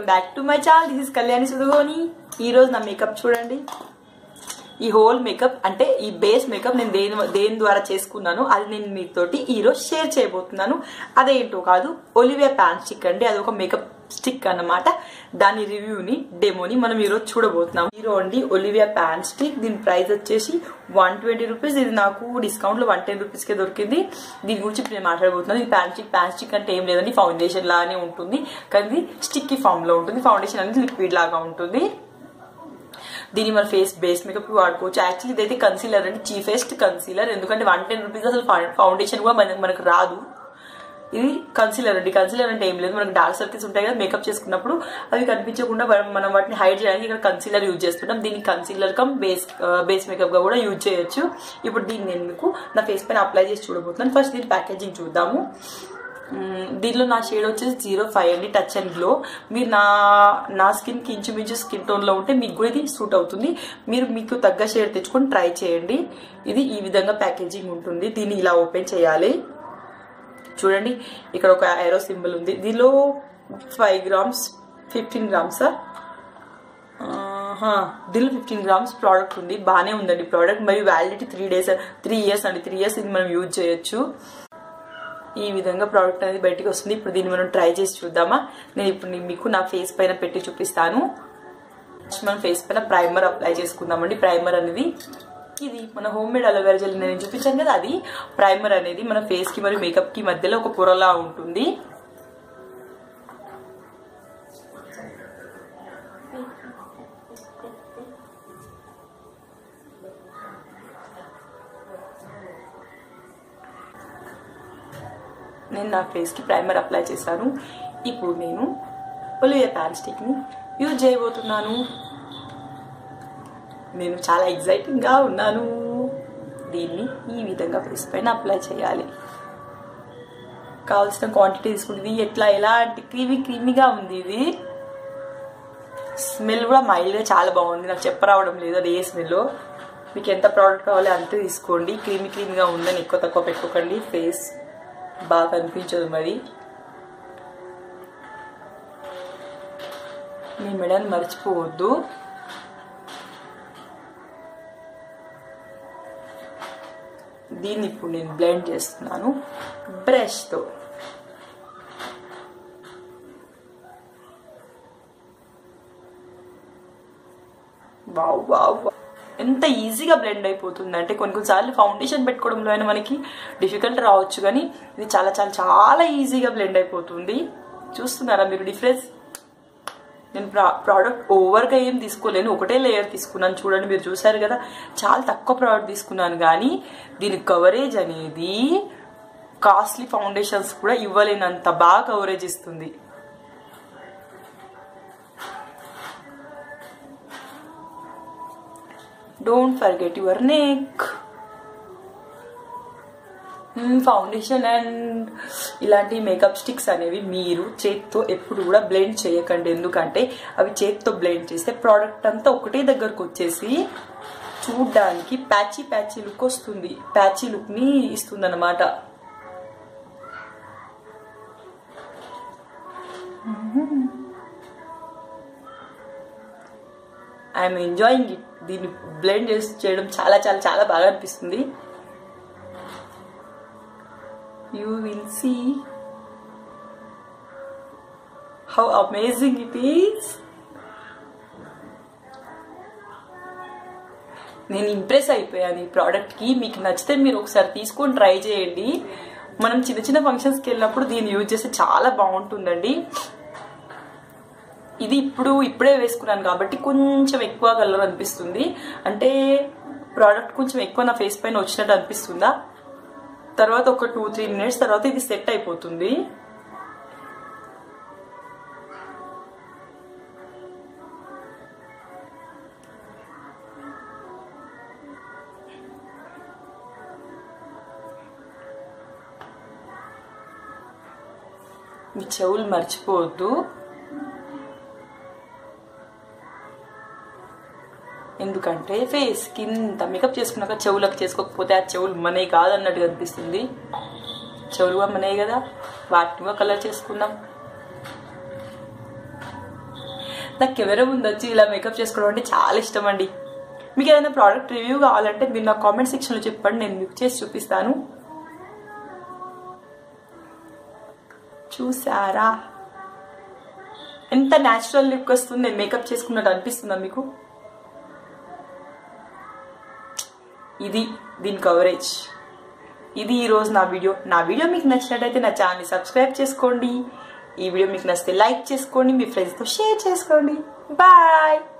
Welcome back to my channel this is Kalyani Sudhagoni ఈ రోజు నా మేకప్ చూడండి ఈ హోల్ మేకప్ అంటే ఈ బేస్ మేకప్ నేను దేని దేని ద్వారా చేసుకున్నాను అది నేను మీతోటి ఈ రోజు షేర్ చేయబోతున్నాను అదేంటో కాదు ఒలివియా ప్యాన్ స్టిక్ అండి అది ఒక మేకప్ స్టిక్ అన్నమాట దాని రివ్యూని డెమోని మనం ఈ రోజు చూడబోతున్నాం హీరో అండి ఒలివియా ప్యాన్ స్టిక్ దీని ప్రైస్ వచ్చేసి వన్ ట్వంటీ రూపీస్ ఇది నాకు డిస్కౌంట్ లో వన్ టెన్ రూపీస్ కే దొరికింది దీని గురించి ఇప్పుడు నేను మాట్లాడబోతున్నాను ఇది ప్యాన్ స్టిక్ ప్యాన్ స్టిక్ అంటే ఏం లేదండి ఫౌండేషన్ లానే ఉంటుంది కానీ ఇది స్టిక్కీ ఫామ్ లో ఉంటుంది ఫౌండేషన్ అనేది లిక్విడ్ లాగా ఉంటుంది దీన్ని మన ఫేస్ బేస్ మేకప్ వాడుకోవచ్చు యాక్చువల్లీ ఇదైతే కన్సీలర్ అండి చీఫెస్ట్ కన్సీలర్ ఎందుకంటే వన్ టెన్ రూపీస్ అసలు ఫౌండేషన్ కూడా మన- మనకు రాదు ఇది కన్సీలర్ అండి కన్సీలర్ అంటే ఏం లేదు మనకు డార్క్ సర్కిల్స్ ఉంటాయి కదా మేకప్ చేసుకున్నప్పుడు అవి కనిపించకుండా మనం మనం వాటిని హైడ్ చేయడానికి ఇక్కడ కన్సీలర్ యూజ్ చేస్తుంటాం దీన్ని concealer cum base base makeup గా కూడా యూజ్ చేయొచ్చు ఇప్పుడు దీన్ని నేను మీకు నా ఫేస్ పైన అప్లై చేసి చూడబోతున్నాను ఫస్ట్ దీని ప్యాకేజింగ్ చూద్దాము మ్మ్, దీనిలో నా షేడ్ వచ్చేసి జీరో ఫైవ్ అండి టచ్ అండ్ గ్లో మీరు నా నా స్కిన్ కి ఇంచుమించు స్కిన్ టోన్ లో ఉంటే మీకు కూడా ఇది సూట్ అవుతుంది మీరు మీకు తగ్గ షేడ్ తెచ్చుకొని ట్రై చేయండి ఇది ఈ విధంగా ప్యాకేజింగ్ ఉంటుంది దీన్ని ఇలా ఓపెన్ చేయాలి చూడండి ఇక్కడ ఒక ఐరో సింబల్ ఉంది దీనిలో ఫైవ్ గ్రామ్స్ ఫిఫ్టీన్ గ్రామ్స్ దీనిలో ఫిఫ్టీన్ గ్రామ్స్ ప్రోడక్ట్ ఉంది బాగానే ఉందండి ప్రోడక్ట్ మరియు validity three days three years అండి త్రీ ఇయర్స్ ఇది మనం యూజ్ చేయొచ్చు ఈ విధంగా ప్రోడక్ట్ అనేది బయటికి వస్తుంది ఇప్పుడు దీన్ని మనం ట్రై చేసి చూద్దామా నేను ఇప్పుడు నీ- మీకు నా ఫేస్ పైన పెట్టి చూపిస్తాను ఫస్ట్ మనం ఫేస్ పైన ప్రైమర్ అప్లై చేసుకుందామండి ప్రైమర్ అనేది ఇది మన హోమ్ మేడ్ అలోవేరా జెల్ నేను చూపించాను కదా అది ప్రైమర్ అనేది మన ఫేస్ కి మరియు మేకప్ కి మధ్యలో ఒక పొరలా ఉంటుంది నేను నా ఫేస్కి ప్రైమర్ అప్లై చేశాను ఇప్పుడు నేను ఒలివియా ప్యాన్ స్టిక్ని యూజ్ చేయబోతున్నాను నేను చాలా ఎగ్జైటింగ్గా ఉన్నాను దీన్ని ఈ విధంగా ఫేస్ పైన అప్లై చేయాలి కావాల్సిన క్వాంటిటీ తీసుకుంటుంది ఇది ఎట్లా ఎలాంటి క్రీమీ క్రీమీగా ఉంది ఇది స్మెల్ కూడా మైల్డ్గా చాలా బాగుంది నాకు చెప్పరావడం లేదు అది ఏ స్మెల్ మీకు ఎంత ప్రోడక్ట్ కావాలో అంతే తీసుకోండి క్రీమీ క్రీమీగా ఉందని ఎక్కువ తక్కువ పెట్టుకోకండి ఫేస్ బాగా కనిపించదు మరి మీ మెడని మర్చిపోవద్దు దీన్ని ఇప్పుడు నేను బ్లెండ్ చేస్తున్నాను బ్రష్తో వావ్ వావ్ వావ్. ఎంత ఈజీగా బ్లెండ్ అయిపోతుంది అంటే కొన్ని కొన్నిసార్లు ఫౌండేషన్ పెట్టుకోవడంలో అయినా మనకి డిఫికల్ట్ రావచ్చు కానీ ఇది చాలా చాలా చాలా ఈజీగా బ్లెండ్ అయిపోతుంది చూస్తున్నారా మీరు డిఫరెన్స్ నేను ప్రా- ప్రోడక్ట్ ఓవర్గా ఏం తీసుకోలేను ఒకటే లేయర్ తీసుకున్నాను చూడండి మీరు చూసారు కదా చాలా తక్కువ ప్రోడక్ట్ తీసుకున్నాను కానీ దీని కవరేజ్ అనేది కాస్ట్లీ ఫౌండేషన్స్ కూడా ఇవ్వలేనంత బాగా కవరేజ్ ఇస్తుంది don't forget your neck foundation and ఇలాంటి మేకప్ స్టిక్స్ అనేవి మీరు చేతితో ఎప్పుడు కూడా బ్లెండ్ చేయకండి ఎందుకంటే అవి చేతితో బ్లెండ్ చేస్తే ప్రోడక్ట్ అంతా ఒకటే దగ్గరకు వచ్చేసి చూడ్డానికి ప్యాచీ ప్యాచీ లుక్ వస్తుంది ప్యాచీ లుక్ని ఇస్తుంది అనమాట ఐఎమ్ ఎంజాయింగ్ ఇట్ దీన్ని బ్లెండ్ చేసి చేయడం చాలా చాలా చాలా బాగా అనిపిస్తుంది you will see how amazing it is నేను ఇంప్రెస్ అయిపోయాను ఈ ప్రోడక్ట్కి మీకు నచ్చితే మీరు ఒకసారి తీసుకొని ట్రై చేయండి మనం చిన్న చిన్న ఫంక్షన్స్కి వెళ్ళినప్పుడు దీన్ని యూజ్ చేస్తే చాలా బాగుంటుందండి ఇది ఇప్పుడు ఇప్పుడే వేసుకున్నాను కాబట్టి కొంచెం ఎక్కువ కలర్ అనిపిస్తుంది అంటే ప్రోడక్ట్ కొంచెం ఎక్కువ నా ఫేస్ పైన వచ్చినట్టు అనిపిస్తుందా తర్వాత ఒక టూ త్రీ మినిట్స్ తర్వాత ఇది సెట్ అయిపోతుంది మీ చెవులు మర్చిపోవద్దు ఎందుకంటే ఫేస్ కింద మేకప్ చేసుకున్నాక చెవులకు చేసుకోకపోతే ఆ చెవులు మనే కాదన్నట్టుగా అనిపిస్తుంది చెవులు కూడా మనే కదా వాటిని కూడా కలర్ చేసుకుందాం నాకు కెమెరా ముందు వచ్చి ఇలా మేకప్ చేసుకోవడం అంటే చాలా ఇష్టం అండి మీకు ఏదైనా ప్రోడక్ట్ రివ్యూ కావాలంటే మీరు నా కామెంట్ సెక్షన్లో చెప్పండి నేను మీకు చేసి చూపిస్తాను చూసారా ఎంత న్యాచురల్ లుక్ వస్తుంది నేను మేకప్ చేసుకున్నట్టు అనిపిస్తుందా మీకు ఇది దీని కవరేజ్ ఇది ఈరోజు నా వీడియో నా వీడియో మీకు నచ్చినట్టయితే నా ఛానల్ని సబ్స్క్రైబ్ చేసుకోండి ఈ వీడియో మీకు నచ్చితే లైక్ చేసుకోండి మీ ఫ్రెండ్స్తో షేర్ చేసుకోండి బాయ్